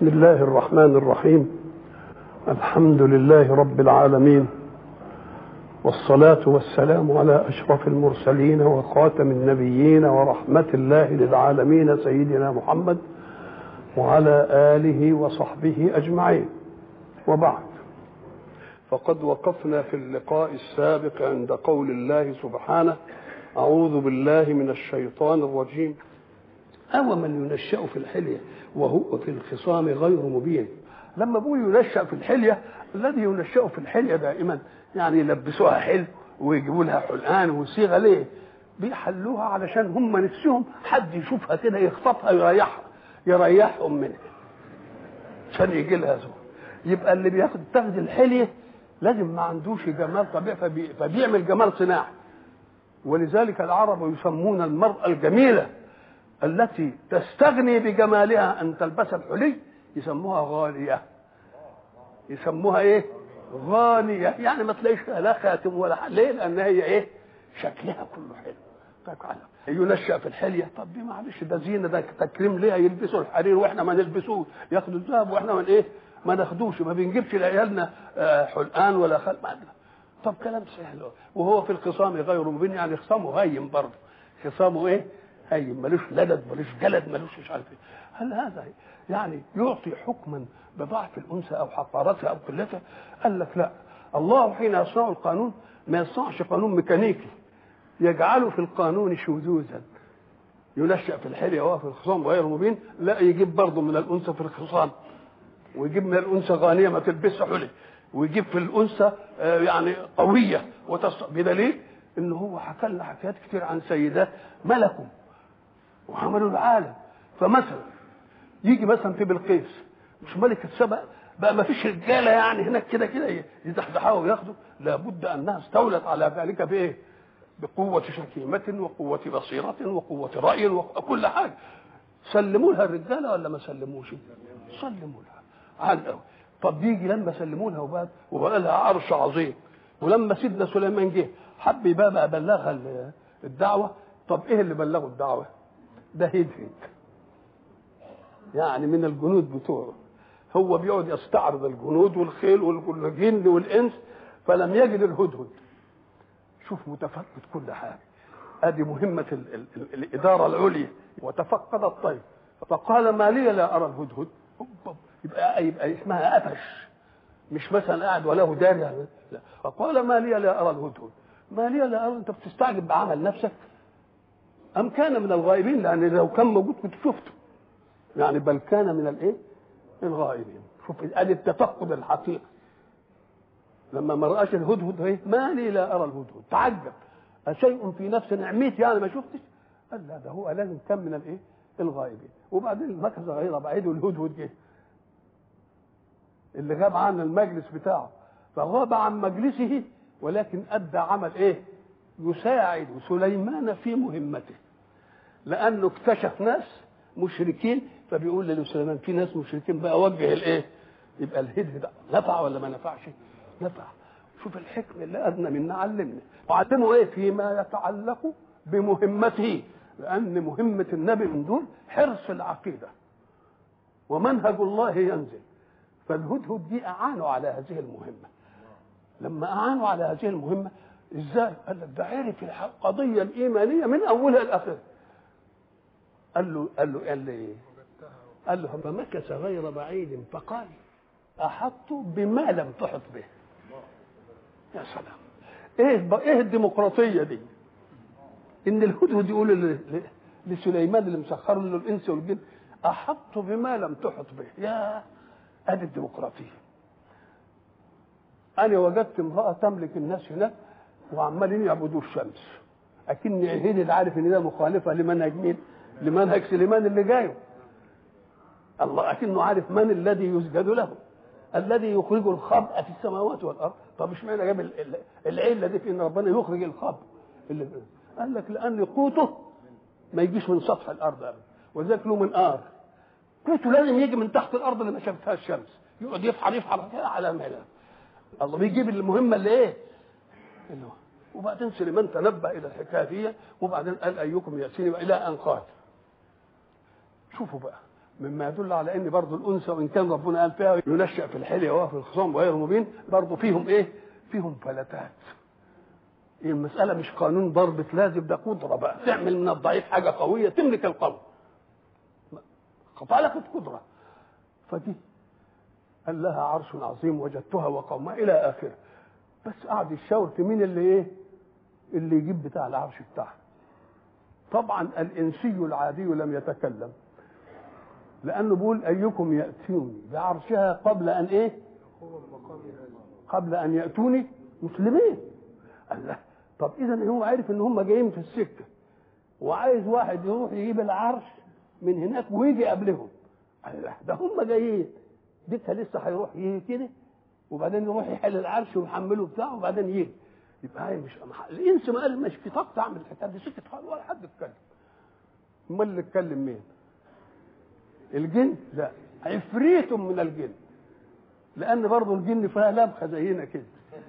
بسم الله الرحمن الرحيم الحمد لله رب العالمين والصلاة والسلام على أشرف المرسلين وخاتم النبيين ورحمة الله للعالمين سيدنا محمد وعلى آله وصحبه أجمعين وبعد فقد وقفنا في اللقاء السابق عند قول الله سبحانه أعوذ بالله من الشيطان الرجيم أو من ينشأ في الحلية وهو في الخصام غير مبين لما بقول ينشأ في الحلية الذي ينشأ في الحلية دائما يعني يلبسوها حلو ويجيبوا لها حلقان وصيغة ليه بيحلوها علشان هم نفسهم حد يشوفها كده يخطفها يريحها يريحهم منها عشان يجي لها زوج يبقى اللي بياخد تاخد الحلية لازم ما عندوش جمال طبيعي فبي... فبيعمل جمال صناعي ولذلك العرب يسمون المرأة الجميلة التي تستغني بجمالها أن تلبس الحلي يسموها غالية يسموها إيه؟ غالية يعني ما تلاقيش لا خاتم ولا حاجة ليه؟ لأن هي إيه؟ شكلها كله حلو طيب ينشأ في الحلية طب دي معلش ده زينة ده تكريم ليها يلبسوا الحرير واحنا ما نلبسوش ياخدوا الذهب واحنا من ايه؟ ما ناخدوش ما بنجيبش لعيالنا حلقان ولا خل ما طب كلام سهل وهو في الخصام غير مبين يعني خصامه هين برضه خصامه ايه؟ هين ملوش لدد ملوش جلد ملوش مش عارف ايه هل هذا يعني يعطي حكما بضعف الانثى او حقارتها او قلتها؟ قال لك لا الله حين يصنع القانون ما يصنعش قانون ميكانيكي يجعله في القانون شذوذا ينشأ في الحلية وهو في الخصام غير مبين لا يجيب برضه من الأنثى في الخصام ويجيب من الأنثى غانية ما تلبسش حلي ويجيب في الأنثى يعني قوية وتص... بدليل إن هو حكى لنا حكايات كتير عن سيدات ملكوا وعملوا العالم فمثلا يجي مثلا في بلقيس مش ملكة سبأ بقى ما فيش رجاله يعني هناك كده كده يزحزحوها وياخدوا لابد انها استولت على ذلك بايه؟ بقوة شكيمة وقوة بصيرة وقوة رأي وكل حاجة سلموا لها الرجالة ولا ما سلموش؟ سلموا لها على طب يجي لما سلموا لها وبقى وبقى لها عرش عظيم ولما سيدنا سليمان جه حب يبقى بلغها الدعوة طب ايه اللي بلغوا الدعوة؟ ده هدهد يعني من الجنود بتوعه هو بيقعد يستعرض الجنود والخيل والجن والانس فلم يجد الهدهد شوف متفقد كل حاجه ادي مهمه ال ال ال الاداره العليا وتفقد الطير فقال ما لي لا ارى الهدهد يبقى يبقى اسمها قفش مش مثلا قاعد وله دار يعني لا فقال ما لي لا ارى الهدهد ما لي لا ارى انت بتستعجب بعمل نفسك ام كان من الغائبين لان لو كان موجود كنت شفته يعني بل كان من الايه الغائبين شوف ادي التفقد الحقيقي لما ما رآش الهدهد ايه ما لي لا ارى الهدهد تعجب أشيء في نفس نعمتي يعني ما شفتش قال لا ده هو لازم كان من الايه الغائبين وبعدين مكث غير بعيد والهدهد جه اللي غاب عن المجلس بتاعه فغاب عن مجلسه ولكن ادى عمل ايه يساعد سليمان في مهمته لانه اكتشف ناس مشركين فبيقول لسليمان في ناس مشركين بقى وجه الايه يبقى الهدهد نفع ولا ما نفعش نفع شوف الحكمة اللي أدنى منا علمنا وعلمه إيه فيما يتعلق بمهمته لأن مهمة النبي من دول حرص العقيدة ومنهج الله ينزل فالهدهد دي أعانوا على هذه المهمة لما أعانوا على هذه المهمة إزاي؟ قال لك ده عرف القضية الإيمانية من أولها لآخرها قال له قال له قال له إيه؟ قال له فمكث غير بعيد فقال أحط بما لم تحط به يا سلام ايه ايه الديمقراطيه دي ان الهدهد يقول لسليمان اللي مسخر له الانس والجن احط بما لم تحط به يا ادي الديمقراطيه انا وجدت امراه تملك الناس هناك وعمالين يعبدوا الشمس اكن هند عارف ان ده مخالفه لمنهج مين لمنهج سليمان اللي جايه الله اكنه عارف من الذي يسجد له الذي يخرج الخبء في السماوات والارض طب اشمعنى جاب العله دي في ان ربنا يخرج الخبء اللي قال لك لان قوته ما يجيش من سطح الارض ابدا ولذلك له منقار قوته لازم يجي من تحت الارض اللي ما شافتها الشمس يقعد يفحر يفحر كده على مهله الله بيجيب المهمه اللي ايه اللي هو وبعدين سليمان تنبه الى الحكايه دي وبعدين قال ايكم ياتيني الى ان قال شوفوا بقى مما يدل على ان برضه الانثى وان كان ربنا قال فيها ينشا في الحليه وهو في الخصام غير مبين برضه فيهم ايه؟ فيهم فلتات المسألة مش قانون ضربة لازم ده قدرة بقى تعمل من الضعيف حاجة قوية تملك القوي خطأ قدرة فدي قال لها عرش عظيم وجدتها وقومها إلى آخره بس قعد يشاور في مين اللي إيه اللي يجيب بتاع العرش بتاعها طبعا الإنسي العادي لم يتكلم لأنه بيقول أيكم يأتوني بعرشها قبل أن إيه قبل أن يأتوني مسلمين قال له طب اذا هو عارف ان هم جايين في السكه وعايز واحد يروح يجيب العرش من هناك ويجي قبلهم قال له ده هم جايين ديكها لسه هيروح يجي كده وبعدين يروح يحل العرش ويحمله بتاعه وبعدين يجي يبقى هي مش الانس ما قال مش في طاقه اعمل الحكايه دي سكت خالص ولا حد اتكلم امال اللي اتكلم مين؟ الجن لا عفريت من الجن لان برضه الجن فيها لبخه زينا كده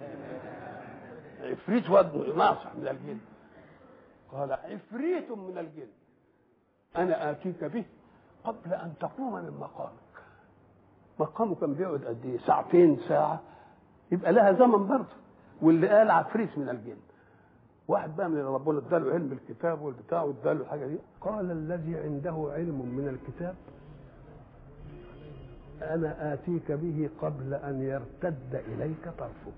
عفريت وزنه ناصح من الجن قال عفريت من الجن انا اتيك به قبل ان تقوم من مقامك مقامه كان بيقعد قد ايه ساعتين ساعه يبقى لها زمن برضه واللي قال عفريت من الجن واحد بقى من ربنا اداله علم الكتاب والبتاع واداله الحاجه دي قال الذي عنده علم من الكتاب انا اتيك به قبل ان يرتد اليك طرفك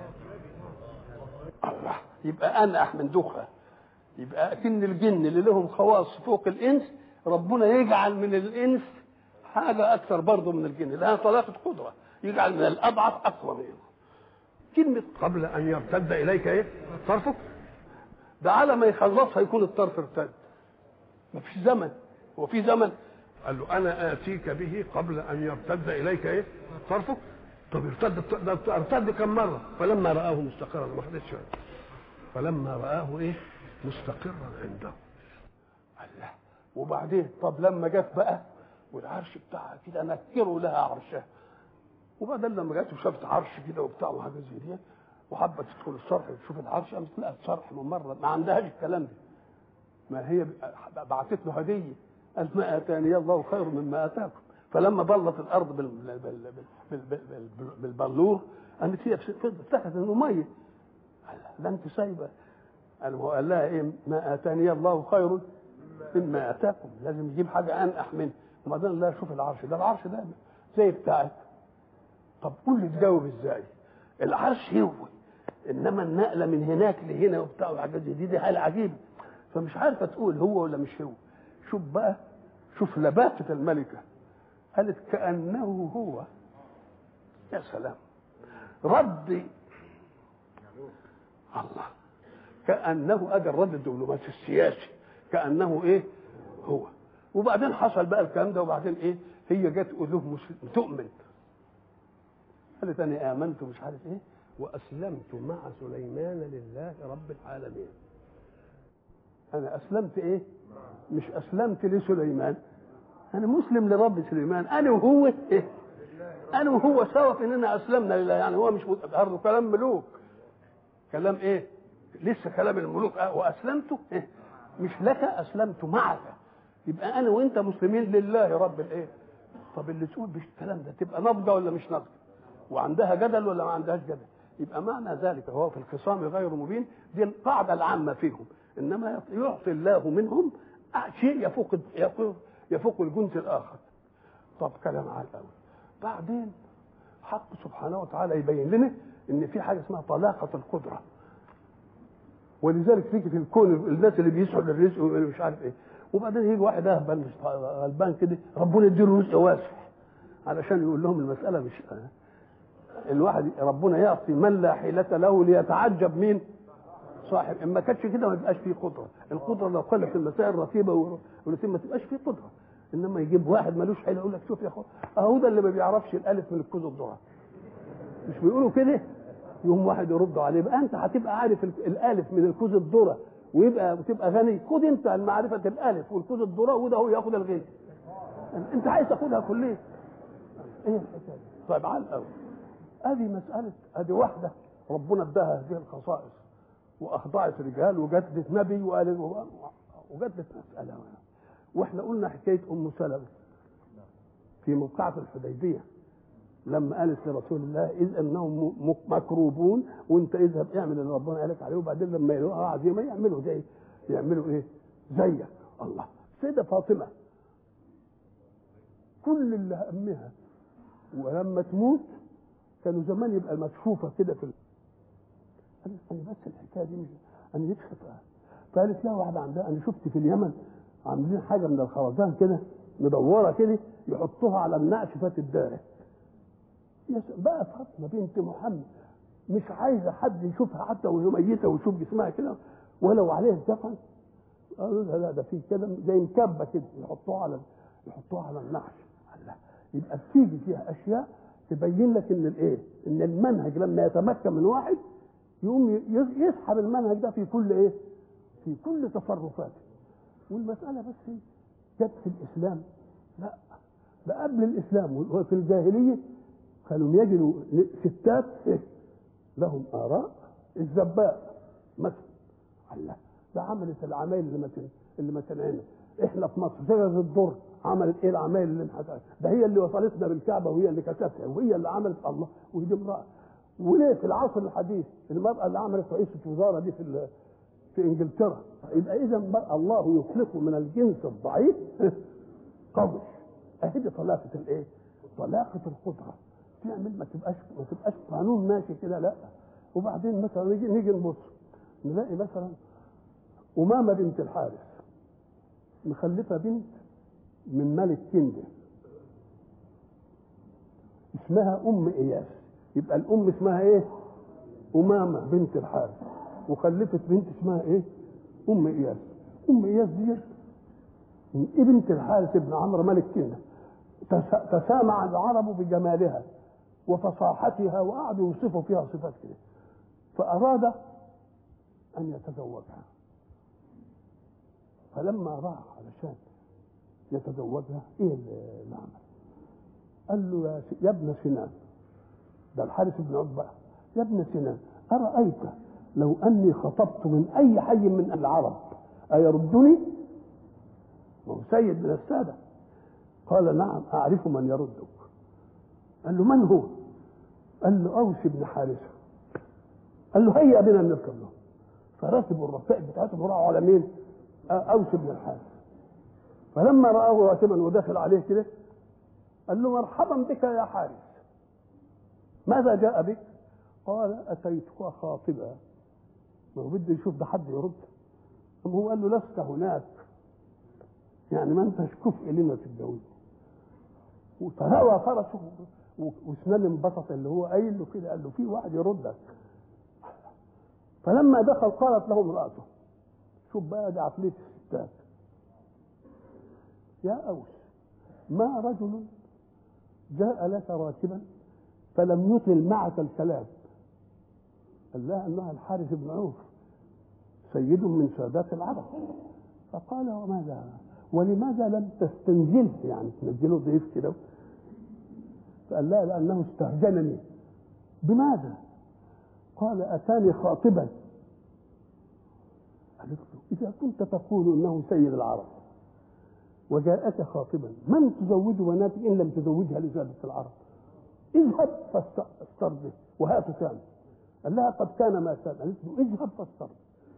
الله يبقى انا احمد دخة يبقى اكن الجن اللي لهم خواص فوق الانس ربنا يجعل من الانس حاجه اكثر برضه من الجن لها طلاقه قدره يجعل من الاضعف اقوى منه كلمه قبل ان يرتد اليك ايه طرفك ده على ما يخلصها يكون الطرف ارتد ما فيش زمن هو في زمن قال له انا اتيك به قبل ان يرتد اليك ايه طرفك طب ارتد ده ارتد كم مره فلما راه مستقرا ما خدتش فلما راه ايه مستقرا عنده الله وبعدين طب لما جت بقى والعرش بتاعها كده نكروا لها عرشها وبعدين لما جت وشافت عرش كده وبتاع وحاجه زي دي وحبت تدخل الصرح وتشوف العرش قامت لقت صرح من مره ما عندهاش الكلام ده ما هي بعتت له هديه قالت ما اتاني الله خير مما اتاكم فلما بلط الارض بال بال بال بال بال بال بالبلور قامت هي افتكرت انه ميه ده انت سايبه قال هو قال لها ايه ما اتاني الله خير مما اتاكم لازم يجيب حاجه انقح منه وبعدين لا شوف العرش ده العرش ده زي بتاعك طب قول لي تجاوب ازاي العرش هو انما النقله من هناك لهنا وبتاع وحاجات زي دي دي حاجه عجيبه فمش عارفه تقول هو ولا مش هو شوف بقى شوف لباقه الملكه قالت كانه هو يا سلام رد الله كانه ادى الرد الدبلوماسي السياسي كانه ايه هو وبعدين حصل بقى الكلام ده وبعدين ايه هي جت له مسلم تؤمن قالت انا امنت مش عارف ايه واسلمت مع سليمان لله رب العالمين انا اسلمت ايه مش اسلمت لسليمان انا مسلم لرب سليمان انا وهو ايه انا وهو سوا في اننا اسلمنا لله يعني هو مش برضه كلام ملوك كلام ايه لسه كلام الملوك أه واسلمت إيه؟ مش لك اسلمت معك يبقى انا وانت مسلمين لله رب الايه طب اللي تقول بالكلام ده تبقى ناضجه ولا مش ناضجه وعندها جدل ولا ما عندهاش جدل يبقى معنى ذلك هو في الخصام غير مبين دي القاعده العامه فيهم انما يعطي الله منهم شيء يفوق يفوق, يفوق الجنس الاخر طب كلام عال قوي بعدين حق سبحانه وتعالى يبين لنا ان في حاجه اسمها طلاقه القدره ولذلك تيجي في الكون الناس اللي بيسعوا للرزق مش عارف ايه وبعدين يجي واحد اهبل مش غلبان كده ربنا يديله رزق واسع علشان يقول لهم المساله مش الواحد ربنا يعطي من لا حيلة له ليتعجب مين صاحب ان ما كانش كده ما يبقاش فيه قدره القدره لو قلت المسائل رتيبه ورتيبه ما تبقاش فيه قدره انما يجيب واحد ملوش حيله يقول لك شوف يا اخو اهو ده اللي ما بيعرفش الالف من الكوز الذره مش بيقولوا كده يقوم واحد يرد عليه بقى انت هتبقى عارف الالف من الكوز الذره ويبقى وتبقى غني خد انت معرفه الالف والكوز الذره وده هو ياخد الغنى انت عايز تاخدها كليه ايه الحكايه طيب على الاول ادي مساله ادي واحده ربنا اداها هذه الخصائص واخضعت رجال وجدت نبي وقال وجدت مساله واحنا قلنا حكايه ام سلمه في موقعة الحديبية لما قالت لرسول الله إذ أنهم م- مكروبون وأنت اذهب اعمل اللي ربنا قالك عليه وبعدين لما يلاقوا عزيمة يعملوا زي يعملوا إيه؟ زيك الله سيدة فاطمة كل اللي همها ولما تموت كانوا زمان يبقى مكشوفة كده في ال... قالت أنا بس الحكاية دي مش أنا نفسي أفهم. فقالت لها واحدة عندها أنا شفت في اليمن عاملين حاجة من الخرزان كده مدورة كده يحطوها على النعش فتتدارك يا س- بقى فاطمة بنت محمد مش عايزة حد يشوفها حتى وهي ميتة ويشوف جسمها كده ولو عليه الدفن قالوا لها لا ده في كده زي مكبة كده يحطوها على يحطوها على النعش الله يبقى بتيجي فيها أشياء تبين لك إن الإيه؟ إن المنهج لما يتمكن من واحد يقوم ي- يسحب المنهج ده في كل إيه؟ في كل تصرفاته والمسألة بس إيه؟ جت في الإسلام لا ده قبل الإسلام وفي الجاهلية كانوا يجدوا ستات إيه؟ لهم آراء الزباء مثلا الله ده عملت العمايل اللي ما تن- اللي ما تنعمل احنا في مصر شجره الضر عملت ايه العمايل اللي انحدثت ده هي اللي وصلتنا بالكعبه وهي اللي كشفتها وهي اللي عملت الله ودي امراه وليه في العصر الحديث المراه اللي عملت رئيسه وزاره دي في ال- في انجلترا يبقى اذا بقى الله يخلق من الجنس الضعيف قوي اهي دي طلاقه الايه؟ طلاقه القدره تعمل ما تبقاش ما تبقاش قانون ماشي كده لا وبعدين مثلا نيجي نيجي نبص نلاقي مثلا أمامة بنت الحارث مخلفة بنت من ملك كندة اسمها أم إياس يبقى الأم اسمها إيه؟ أمامة بنت الحارث وخلفت بنت اسمها إيه؟ أم إياس أم إياس دي من بنت الحارث بن عمرو ملك كندة تس- تسامع العرب بجمالها وفصاحتها وقعدوا يوصفوا فيها صفات كده فأراد أن يتزوجها فلما راح علشان يتزوجها ايه اللي عمل؟ قال له يا, س- يا ابن سنان ده الحارث بن عتبة يا ابن سنان أرأيت لو أني خطبت من أي حي من العرب أيردني؟ وهو سيد من السادة قال نعم أعرف من يردك قال له من هو؟ قال له أوس بن حارثة قال له هيا بنا نركب له فركبوا الرفائق بتاعتهم وراحوا على مين؟ اوس بن الحارث فلما رآه راكبا ودخل عليه كده قال له مرحبا بك يا حارث ماذا جاء بك؟ قال اتيتك خاطبا ما هو بده يشوف ده حد يرد أم هو قال له لست هناك يعني ما انتش كفء لما تتجوز وتهوى فرسه و- واسنان انبسط اللي هو قايل له كده قال له في واحد يردك فلما دخل قالت له امرأته شوف بقى ده عقلية الستات يا أوس ما رجل جاء لك راكبا فلم يطل معك الكلام قال لها انها الحارث بن عوف سيد من سادات العرب فقال وماذا ولماذا لم تستنزله يعني تنزله ضيف كده فقال لها لانه استهجنني بماذا قال اتاني خاطبا قالت له اذا كنت تقول انه سيد العرب وجاءك خاطبا من تزوج بناتك ان لم تزوجها لسادة العرب اذهب فاسترضه وهات ثاني قال لها قد كان ما كان قالت له اذهب فاسترضه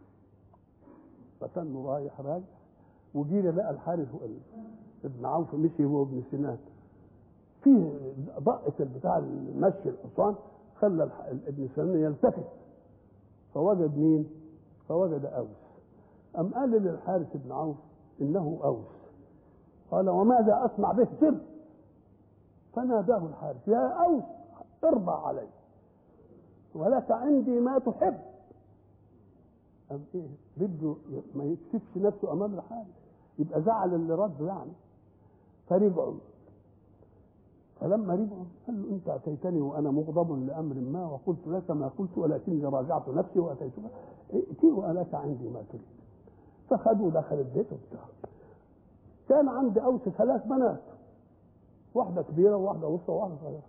فتنه رايح راجع وجينا لقى الحارث ابن عوف مشي هو ابن سنان فيه ضقة بتاع المشي الحصان خلى الح- ابن سنان يلتفت فوجد مين؟ فوجد اوس أم قال للحارث بن عوف إنه أوس قال وماذا أصنع به سر فناداه الحارث يا أوس ارضى علي ولك عندي ما تحب أم إيه بده ما يكسفش نفسه أمام الحارث يبقى زعل اللي رده يعني فرجعوا فلما رجعوا قال له انت اتيتني وانا مغضب لامر ما وقلت لك ما قلت ولكني راجعت نفسي واتيتك ائتي ولك عندي ما تريد فخدوا دخل البيت وبتاع كان عند اوس ثلاث بنات واحده كبيره وواحده وسطى وواحده صغيره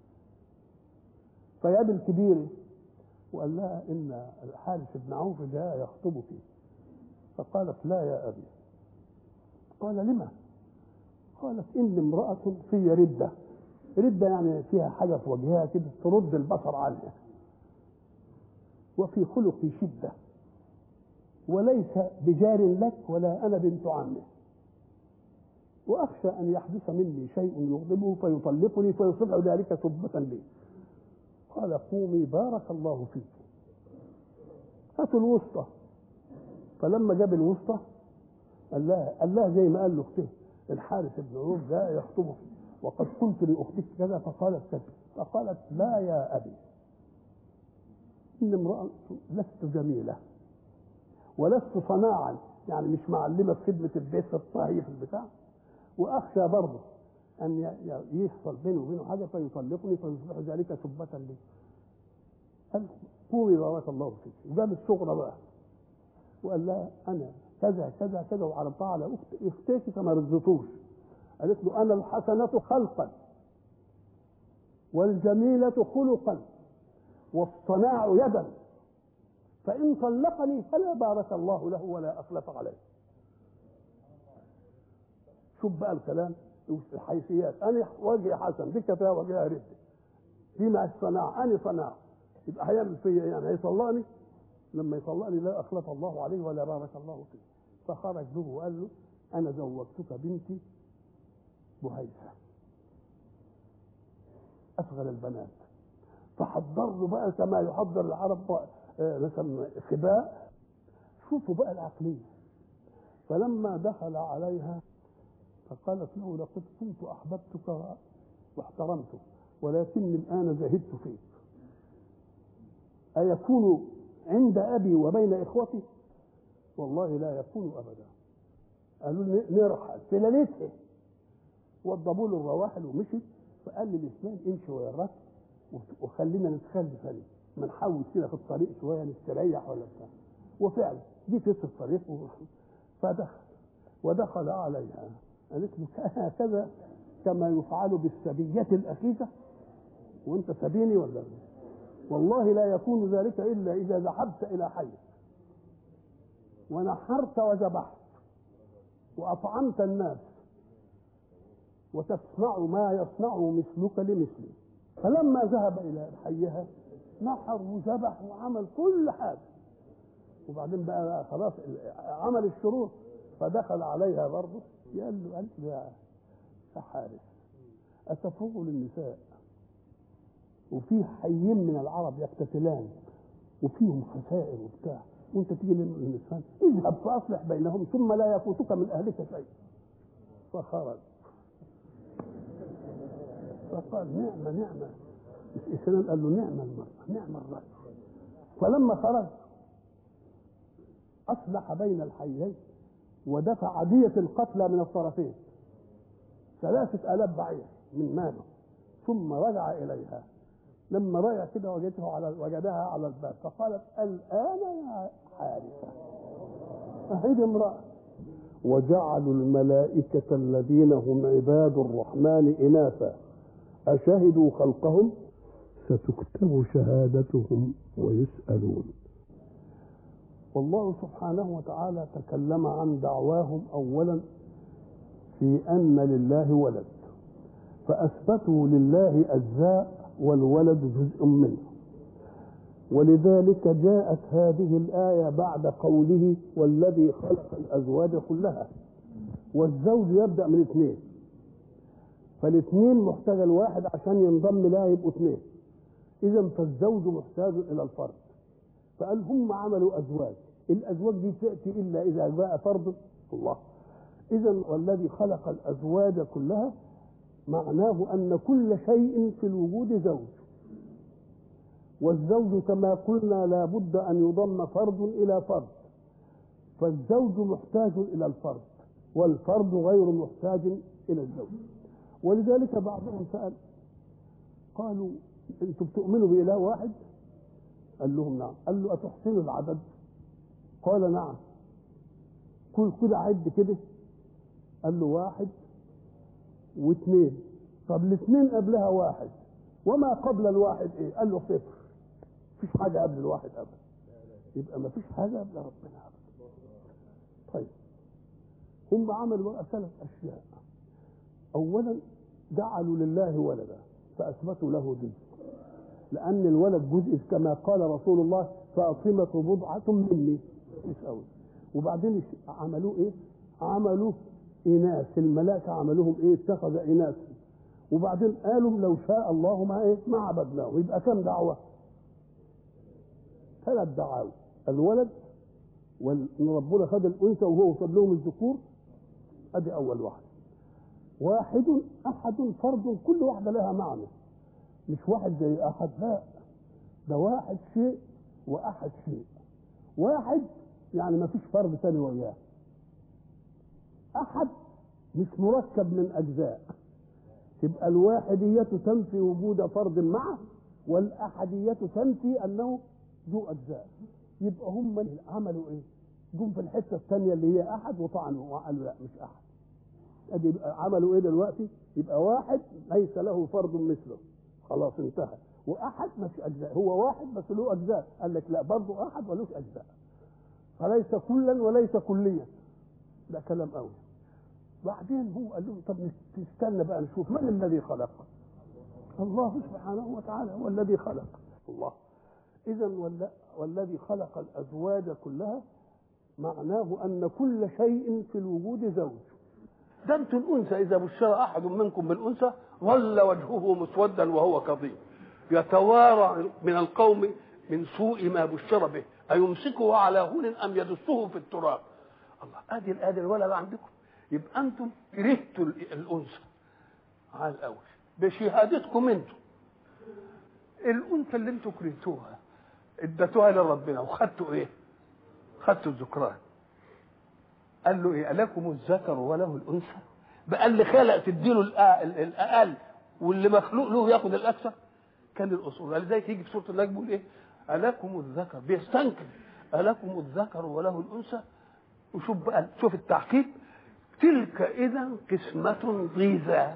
فجاب الكبيره وقال لها ان الحارث بن عوف جاء يخطبك فقالت لا يا ابي قال لما فقالت إن امرأة في ردة ردة يعني فيها حاجة في وجهها كده ترد البصر عنها وفي خلقي شدة وليس بجار لك ولا أنا بنت عمه وأخشى أن يحدث مني شيء يغضبه فيطلقني فيصبح ذلك سبة لي قال قومي بارك الله فيك هاتوا الوسطى فلما جاب الوسطى قال لها قال لها زي ما قال لاخته الحارث بن عوف جاء يخطبه وقد قلت لاختك كذا فقالت كذا فقالت لا يا ابي ان امراه لست جميله ولست صناعا يعني مش معلمه في خدمه البيت في الطهي في البتاع واخشى برضه ان يحصل بيني وبينه حاجه فيطلقني فيصبح ذلك سبة لي قال قومي بارك الله فيك وجاب الصغرى بقى وقال لها انا كذا كذا كذا وعرضتها على اخت اختك فما رضيتوش قالت له انا الحسنه خلقا والجميله خلقا والصناع يدا فان طلقني فلا بارك الله له ولا اخلف عليه شوف بقى الكلام الحيثيات انا وجهي حسن دي فيها وجهها رد دي مع الصناعه انا صناعه يبقى هيعمل فيا يعني هيطلقني لما يطلقني لا اخلف الله عليه ولا بارك الله فيه فخرج له وقال له انا زوجتك بنتي بهيثه اصغر البنات فحضر له بقى كما يحضر العرب بقى مثلا خباء شوفوا بقى العقليه فلما دخل عليها فقالت له لقد كنت احببتك واحترمتك ولكني الان زهدت فيك ايكون عند ابي وبين اخوتي والله لا يكون ابدا قالوا نرحل في ليلتها وضبوا له الرواحل ومشي فقال لي الاسلام امشي ويا الركب وخلينا نتخلف عليه ما نحوس كده في الطريق شويه نستريح ولا بتاع وفعلا جيت في الطريق فدخل ودخل عليها قالت له هكذا كما يفعل بالسبية الأخيسة وأنت سبيني ولا والله لا يكون ذلك إلا إذا ذهبت إلى حي ونحرت وذبحت وأطعمت الناس وتصنع ما يصنع مثلك لمثلي فلما ذهب إلى حيها نحر وذبح وعمل كل حاجة وبعدين بقى, بقى خلاص عمل الشروط فدخل عليها برضه قال له قال له يا حارس أتفوق للنساء وفي حيين من العرب يقتتلان وفيهم خسائر وبتاع وانت تيجي للنسوان اذهب فاصلح بينهم ثم لا يفوتك من اهلك شيء فخرج فقال نعمه نعمه الاسلام قال له نعم المراه نعم الرجل فلما خرج اصلح بين الحيين ودفع دية القتلى من الطرفين ثلاثة آلاف بعير من ماله ثم رجع إليها لما رجع كده وجدته على وجدها على الباب فقالت الآن يا حارثة أهيد امرأة وجعلوا الملائكة الذين هم عباد الرحمن إناثا أشهدوا خلقهم ستكتب شهادتهم ويسألون والله سبحانه وتعالى تكلم عن دعواهم اولا في ان لله ولد فاثبتوا لله اجزاء والولد جزء منه ولذلك جاءت هذه الايه بعد قوله والذي خلق الازواج كلها والزوج يبدا من اثنين فالاثنين محتاج الواحد عشان ينضم لها يبقوا اثنين اذا فالزوج محتاج الى الفرد فقال هم عملوا ازواج الازواج دي تاتي الا اذا جاء فرد الله اذا والذي خلق الازواج كلها معناه ان كل شيء في الوجود زوج والزوج كما قلنا لا بد ان يضم فرد الى فرد فالزوج محتاج الى الفرد والفرد غير محتاج الى الزوج ولذلك بعضهم سال قالوا انتم بتؤمنوا باله واحد قال لهم نعم قال له أتحسنوا العدد قال نعم كل كده عد كده قال له واحد واثنين طب الاثنين قبلها واحد وما قبل الواحد ايه قال له صفر مفيش حاجة قبل الواحد أبدا يبقى مفيش حاجة قبل ربنا أبدا طيب هم عملوا بقى ثلاث أشياء اولا جعلوا لله ولدا فاثبتوا له جزء لان الولد جزء كما قال رسول الله فاطمه بضعه مني مش قوي وبعدين عملوه ايه عملوا اناث الملائكه عملوهم ايه اتخذ اناث وبعدين قالوا لو شاء الله ما ايه ما عبدناه يبقى كم دعوه ثلاث دعاوى الولد وان ربنا خد الانثى وهو خد لهم الذكور ادي اول واحد واحد احد فرد كل واحده لها معنى مش واحد زي احد لا ده واحد شيء واحد شيء واحد يعني ما فيش فرد ثاني وياه احد مش مركب من اجزاء تبقى الواحدية تنفي وجود فرد معه والأحدية تنفي أنه ذو أجزاء يبقى هم عملوا إيه؟ جم في الحتة الثانية اللي هي أحد وطعنوا وقالوا لا مش أحد أدي يبقى عملوا إيه دلوقتي؟ يبقى واحد ليس له فرد مثله خلاص انتهى وأحد مش أجزاء هو واحد بس له أجزاء قال لك لا برضه أحد ولوش أجزاء فليس كلا وليس كليا ده كلام قوي بعدين هو قال لهم طب نستنى بقى نشوف من الذي خلق الله سبحانه وتعالى هو الذي خلق الله اذا والذي خلق الازواج كلها معناه ان كل شيء في الوجود زوج ده انتم الانثى اذا بشر احد منكم بالانثى ظل وجهه مسودا وهو كظيم يتوارى من القوم من سوء ما بشر به ايمسكه على هون ام يدسه في التراب الله ادي ادي الولد عندكم يبقى انتم كرهتوا الانثى على الاول بشهادتكم انتم الانثى اللي انتم كرهتوها اديتوها لربنا وخدتوا ايه؟ خدتوا الذكران قال له ايه؟ الكم الذكر وله الانثى؟ بقى اللي خلق تديله الاقل واللي مخلوق له ياخد الاكثر كان الاصول لذلك يجي في سوره النجم يقول ايه؟ الكم الذكر بيستنكر الكم الذكر وله الانثى وشوف بقى شوف التعقيب تلك اذا قسمة ضيزى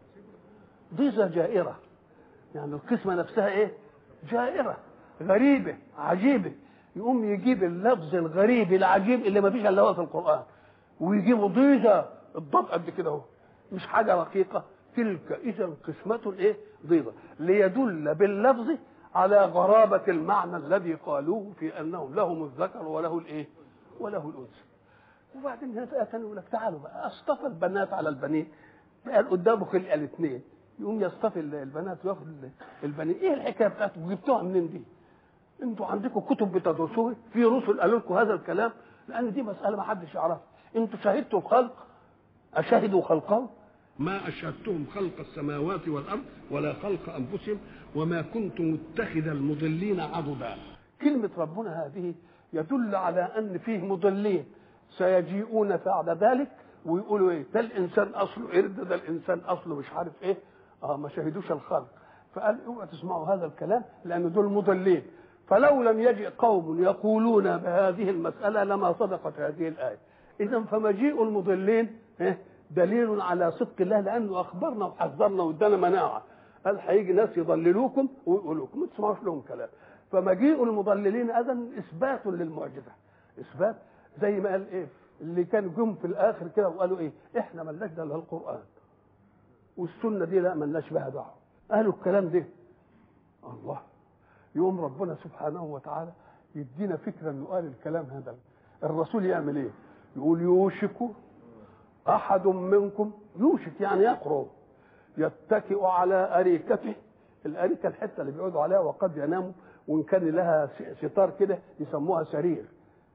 ضيزى جائرة يعني القسمة نفسها ايه جائرة غريبة عجيبة يقوم يجيب اللفظ الغريب العجيب اللي ما فيش الا هو في القرآن ويجيبه ضيزة الضبط قد كده اهو مش حاجة رقيقة تلك اذا قسمة ايه ضيزة ليدل باللفظ على غرابة المعنى الذي قالوه في انهم لهم الذكر وله الايه وله الانثى وبعدين هنا فئه ثانيه يقول لك تعالوا بقى اصطفى البنات على البنين بقى قدامه خلق الاثنين يقوم يصطفي البنات وياخد البنين ايه الحكايه بتاعته جبتوها منين دي؟ انتوا عندكم كتب بتدرسوها في رسل قالوا لكم هذا الكلام لان دي مساله ما حدش يعرفها انتوا شهدتوا الخلق اشهدوا خلقه ما أشهدتهم خلق السماوات والأرض ولا خلق أنفسهم وما كنت متخذ المضلين عضدا كلمة ربنا هذه يدل على أن فيه مضلين سيجيئون بعد ذلك ويقولوا ايه ده الانسان اصله قرد ده الانسان اصله مش عارف ايه اه ما شهدوش الخلق فقال اوعوا تسمعوا هذا الكلام لان دول مضلين فلو لم يجئ قوم يقولون بهذه المساله لما صدقت هذه الايه اذا فمجيء المضلين إيه؟ دليل على صدق الله لانه اخبرنا وحذرنا وادانا مناعه قال هيجي ناس يضللوكم ويقولوا لكم ما تسمعوش لهم كلام فمجيء المضللين اذا اثبات للمعجزه اثبات زي ما قال ايه اللي كانوا جم في الاخر كده وقالوا ايه احنا ملناش ده الا القران والسنه دي لا ملناش بها دعوه قالوا الكلام ده الله يقوم ربنا سبحانه وتعالى يدينا فكره انه قال الكلام هذا الرسول يعمل ايه يقول يوشك احد منكم يوشك يعني يقرب يتكئ على اريكته الاريكه الحته اللي بيقعدوا عليها وقد يناموا وان كان لها ستار كده يسموها سرير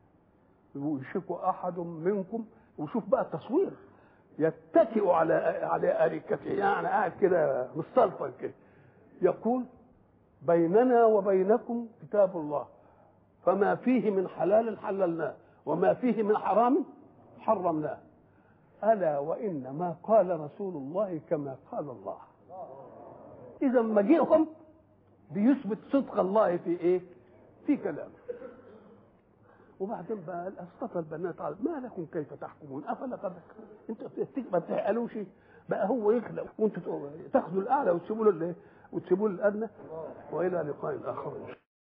يوشك احد منكم وشوف بقى التصوير يتكئ على على اريكته يعني قاعد كده مستلفن كده يقول بيننا وبينكم كتاب الله فما فيه من حلال حللناه وما فيه من حرام حرمناه الا وان ما قال رسول الله كما قال الله اذا مجيئهم بيثبت صدق الله في ايه في كلامه وبعدين بقى اصطفى البنات على ما لكم كيف تحكمون افلا تذكرون انتوا ما بتعقلوش بقى هو يخلق وانتوا تاخذوا الاعلى وتسيبوا له وتسيبوا له الادنى والى لقاء اخر